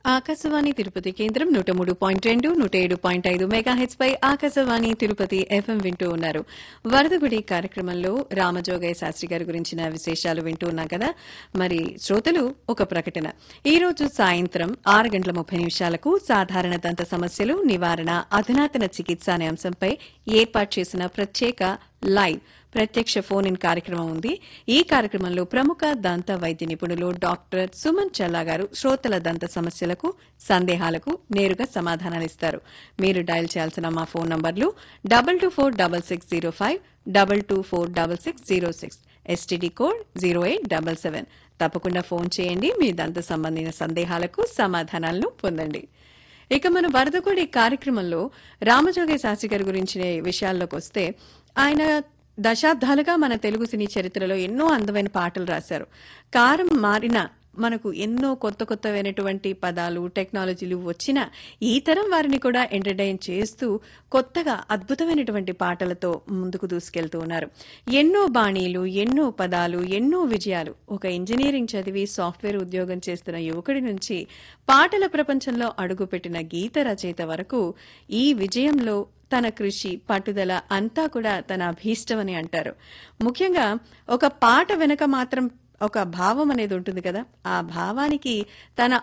ఆకాశవాణి తిరుపతి కేంద్రం నూట మూడు పాయింట్ రెండు నూట ఏడు పాయింట్ ఐదు మెగాహెచ్ పై ఆకాశవాణి తిరుపతి ఎఫ్ఎం వింటూ ఉన్నారు వరదగుడి కార్యక్రమంలో రామజోగయ్య శాస్త్రి గారి గురించిన విశేషాలు వింటూ ఉన్నాం కదా మరి శ్రోతలు ఒక ప్రకటన ఈ రోజు సాయంత్రం ఆరు గంటల ముప్పై నిమిషాలకు సాధారణ దంత సమస్యలు నివారణ అధునాతన చికిత్స అనే అంశంపై ఏర్పాటు చేసిన ప్రత్యేక లైవ్ ప్రత్యక్ష ఫోన్ ఇన్ కార్యక్రమం ఉంది ఈ కార్యక్రమంలో ప్రముఖ దంత వైద్య నిపుణులు డాక్టర్ సుమన్ చల్లా గారు శ్రోతల దంత సమస్యలకు సందేహాలకు నేరుగా సమాధానాలిస్తారు మీరు డయల్ చేయాల్సిన మా ఫోన్ నంబర్లు double two four double six zero five double two four double six zero six STD code zero eight double seven తప్పకుండా ఫోన్ చేయండి మీ దంత సంబంధించిన సందేహాలకు సమాధానాలను పొందండి ఇక మన వరదగుడి కార్యక్రమంలో రామజోగయ్య శాస్త్రి గారి గురించిన విషయాల్లోకి వస్తే ఆయన దశాబ్దాలుగా మన తెలుగు సినీ చరిత్రలో ఎన్నో అందమైన పాటలు రాశారు కారం మారిన మనకు ఎన్నో కొత్త కొత్తవైనటువంటి పదాలు టెక్నాలజీలు వచ్చిన ఈ తరం వారిని కూడా ఎంటర్టైన్ చేస్తూ కొత్తగా అద్భుతమైనటువంటి పాటలతో ముందుకు దూసుకెళ్తూ ఉన్నారు ఎన్నో బాణీలు ఎన్నో పదాలు ఎన్నో విజయాలు ఒక ఇంజనీరింగ్ చదివి సాఫ్ట్వేర్ ఉద్యోగం చేస్తున్న యువకుడి నుంచి పాటల ప్రపంచంలో అడుగుపెట్టిన గీత రచయిత వరకు ఈ విజయంలో తన కృషి పట్టుదల అంతా కూడా తన అభీష్టమని అంటారు ముఖ్యంగా ఒక పాట వెనక మాత్రం ఒక భావం అనేది ఉంటుంది కదా ఆ భావానికి తన